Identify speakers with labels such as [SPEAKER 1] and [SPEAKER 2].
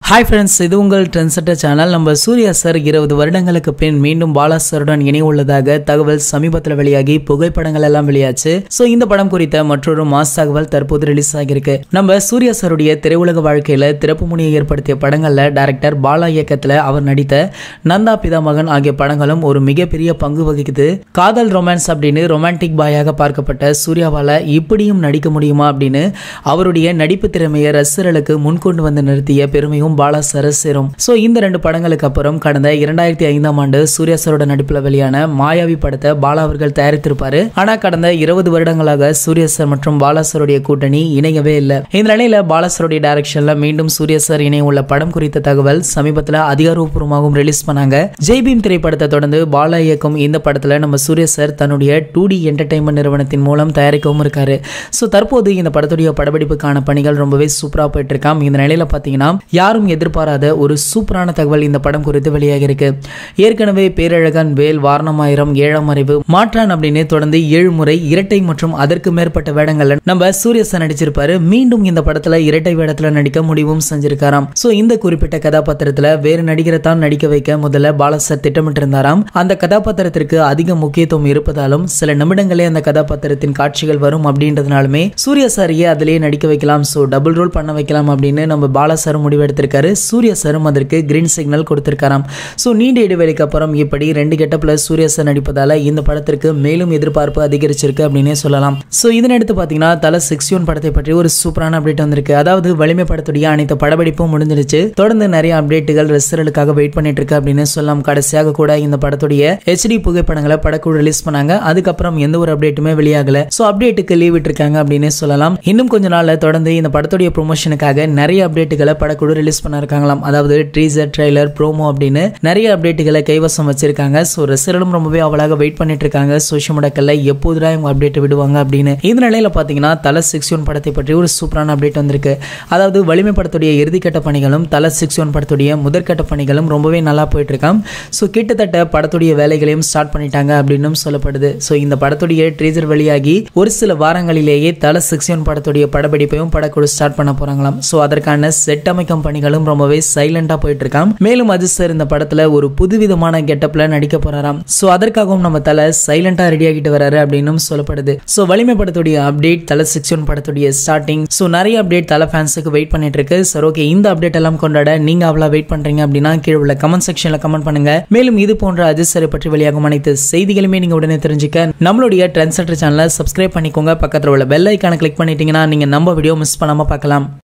[SPEAKER 1] hi friends இது உங்கள் ட்ரெண்ட்செட்டர் channel நம்ம சூர்யா சார் இருபது வருடங்களுக்கு பின் மீண்டும் பாலா சாருடன் இணை உள்ளதாக தகவல் சமீபத்தில் வெளியாகி புகைப்படங்கள் எல்லாம் வெளியாச்சு ஸோ இந்த படம் குறித்த மற்றொரு மாஸ் தகவல் தற்போது ரிலீஸ் ஆகியிருக்கு நம்ம சூர்யா சாருடைய திரையுலக வாழ்க்கையில திறப்பு முனியை ஏற்படுத்திய படங்கள்ல டைரக்டர் பாலா இயக்கத்தில் அவர் நடித்த நந்தா பிதாமகன் ஆகிய படங்களும் ஒரு மிகப்பெரிய பங்கு வகிக்குது காதல் ரொமான்ஸ் அப்படின்னு ரொமான்டிக் பாயாக பார்க்கப்பட்ட சூர்யாவால இப்படியும் நடிக்க முடியுமா அப்படின்னு அவருடைய நடிப்பு திறமையை ரசிகர்களுக்கு முன்கொண்டு வந்து நிறுத்திய பெருமையும் பாலா சார் சேரும் ஸோ இந்த ரெண்டு படங்களுக்கு அப்புறம் கடந்த இரண்டாயிரத்தி ஐந்தாம் ஆண்டு சூர்யா சாரோட நடிப்பில் வெளியான மாயாவி படத்தை பாலா அவர்கள் தயாரித்திருப்பாரு ஆனா கடந்த இருபது வருடங்களாக சூர்யா சார் மற்றும் பாலா சாருடைய கூட்டணி இணையவே இல்லை இந்த நிலையில பாலா சாருடைய டைரக்ஷன்ல மீண்டும் சூர்யா சார் இணைய உள்ள படம் குறித்த தகவல் சமீபத்தில் அதிகாரப்பூர்வமாகவும் ரிலீஸ் பண்ணாங்க ஜெய்பீம் திரைப்படத்தை தொடர்ந்து பாலா இயக்கும் இந்த படத்துல நம்ம சூர்யா சார் தன்னுடைய டூ டி என்டர்டைன்மெண்ட் நிறுவனத்தின் மூலம் தயாரிக்கவும் இருக்காரு ஸோ தற்போது இந்த படத்துடைய படப்பிடிப்புக்கான பணிகள் ரொம்பவே சூப்பராக போயிட்டு இருக்காம் இந்த நிலையில பார்த்தீங்கன்னா யாரும் எதிர்பாராத ஒரு சூப்பரான தகவல் இந்த படம் குறித்து வெளியாகி இருக்கு ஏற்கனவே பேரழகன் வேல் வாரணமாயிரம் ஏழாம் அறிவு மாற்றான் அப்படின்னு தொடர்ந்து ஏழு முறை இரட்டை மற்றும் அதற்கு மேற்பட்ட வேடங்கள்ல நம்ம சூர்யா சார் நடிச்சிருப்பாரு மீண்டும் இந்த படத்துல இரட்டை வேடத்துல நடிக்க முடிவும் செஞ்சிருக்காராம் ஸோ இந்த குறிப்பிட்ட கதாபாத்திரத்துல வேறு நடிகரை தான் நடிக்க வைக்க முதல்ல பாலசர் திட்டமிட்டிருந்தாராம் அந்த கதாபாத்திரத்திற்கு அதிக முக்கியத்துவம் இருப்பதாலும் சில நிமிடங்களே அந்த கதாபாத்திரத்தின் காட்சிகள் வரும் அப்படின்றதுனாலுமே சூர்யா சாரியே அதிலேயே நடிக்க வைக்கலாம் ஸோ டபுள் ரோல் பண்ண வைக்கலாம் அப்படின்னு நம்ம பாலா சார் முடிவெடுத்திருக்காரு சூர்யா சாரும் அதற்கு கிரீன் சிக்னல் கொடுத்திருக்காராம் ஸோ நீண்ட இடைவெளிக்கு அப்புறம் இப்படி ரெண்டு கெட்டப்ல சூர்யா சார் நடிப்பதால இந்த படத்திற்கு மேலும் எதிர்பார்ப்பு அதிகரிச்சிருக்கு அப்படின்னே சொல்லலாம் ஸோ இதனடுத்து பார்த்தீங்கன்னா தல சிக்ஸ்டியூன் படத்தை பற்றி ஒரு சூப்பரான அப்டேட் வந்திருக்கு அதாவது வலிமை படத்துடைய அனைத்து படப்பிடிப்பும் முடிஞ்சிருச்சு தொடர்ந்து நிறைய அப்டேட்டுகள் ரசிகர்களுக்காக வெயிட் பண்ணிட்டு இருக்கு அப்படின்னு சொல்லலாம் கடைசியாக கூட இந்த படத்துடைய ஹெச்டி புகைப்படங்களை படக்குழு ரிலீஸ் பண்ணாங்க அதுக்கப்புறம் எந்த ஒரு அப்டேட்டுமே வெளியாகல ஸோ அப்டேட்டுக்கு லீவ் விட்டுருக்காங்க அப்படின்னு சொல்லலாம் இன்னும் கொஞ்ச நாள்ல தொடர்ந்து இந்த படத்துடைய ப்ரொமோஷனுக்காக நிறைய அப்டேட்டுகளை படக்குழு ரிலீஸ் பண்ண இருக்காங்களாம் அதாவது ட்ரீசர் ட்ரைலர் ப்ரோமோ அப்படின்னு நிறைய அப்டேட்டுகளை கைவசம் வச்சிருக்காங்க ஸோ ரசிகர்களும் ரொம்பவே அவளாக வெயிட் பண்ணிட்டு இருக்காங்க சோஷியல் மீடியாக்கள்ல எப்போதுடா இவங்க அப்டேட் விடுவாங்க அப்படின்னு இந்த நிலையில பாத்தீங்கன்னா தல சிக்ஸ் ஒன் படத்தை பற்றி ஒரு சூப்பரான அப்டேட் வந்திருக்கு அதாவது வலிமை படத்துடைய இறுதிக்கட்ட பணிகளும் தல சிக்ஸ் ஒன் படத்துடைய முதற்கட்ட பணிகளும் ரொம்பவே நல்லா போயிட்டு இருக்காம் ஸோ கிட்டத்தட்ட படத்துடைய வேலைகளையும் ஸ்டார்ட் பண்ணிட்டாங்க அப்படின்னும் சொல்லப்படுது ஸோ இந்த படத்துடைய ட்ரீசர் வெளியாகி ஒரு சில வாரங்களிலேயே தல சிக்ஸ் ஒன் படத்துடைய படப்பிடிப்பையும் படக்குழு ஸ்டார்ட் பண்ண போறாங்களாம் ஸோ அதற்கான செட் அமைக்கும் பணிகளும் ரொம்பவே சைலண்டா போயிட்டு இருக்காம் மேலும் அஜித் சார் இந்த படத்துல ஒரு புதுவிதமான கெட்டப்ல நடிக்க போறாராம் ஸோ அதற்காகவும் நம்ம தலை சைலண்டா ரெடி ஆகிட்டு வராரு அப்படின்னும் சொல்லப்படுது ஸோ வலிமை படத்துடைய அப்டேட் தலை சிக்ஸ் ஒன் படத்துடைய ஸ்டார்டிங் ஸோ நிறைய அப்டேட் தலை ஃபேன்ஸுக்கு வெயிட் பண்ணிட்டு இருக்கு சார் ஓகே இந்த அப்டேட் எல்லாம் கொண்டாட நீங்க அவ்வளோ வெயிட் பண்றீங்க அப்படின்னா கீழே உள்ள கமெண்ட் செக்ஷன்ல கமெண்ட் பண்ணுங்க மேலும் இது போன்ற அஜித் சாரை பற்றி வெளியாகும் அனைத்து செய்திகளுமே நீங்க உடனே தெரிஞ்சுக்க நம்மளுடைய ட்ரெண்ட் சென்டர் சேனலை சப்ஸ்கிரைப் பண்ணிக்கோங்க பக்கத்தில் உள்ள பெல் ஐக்கான கிளிக் பண்ணிட்டீங்கன்னா நீங்க நம்ம வீடியோ மிஸ் பண்ணாம பார்க்கலாம்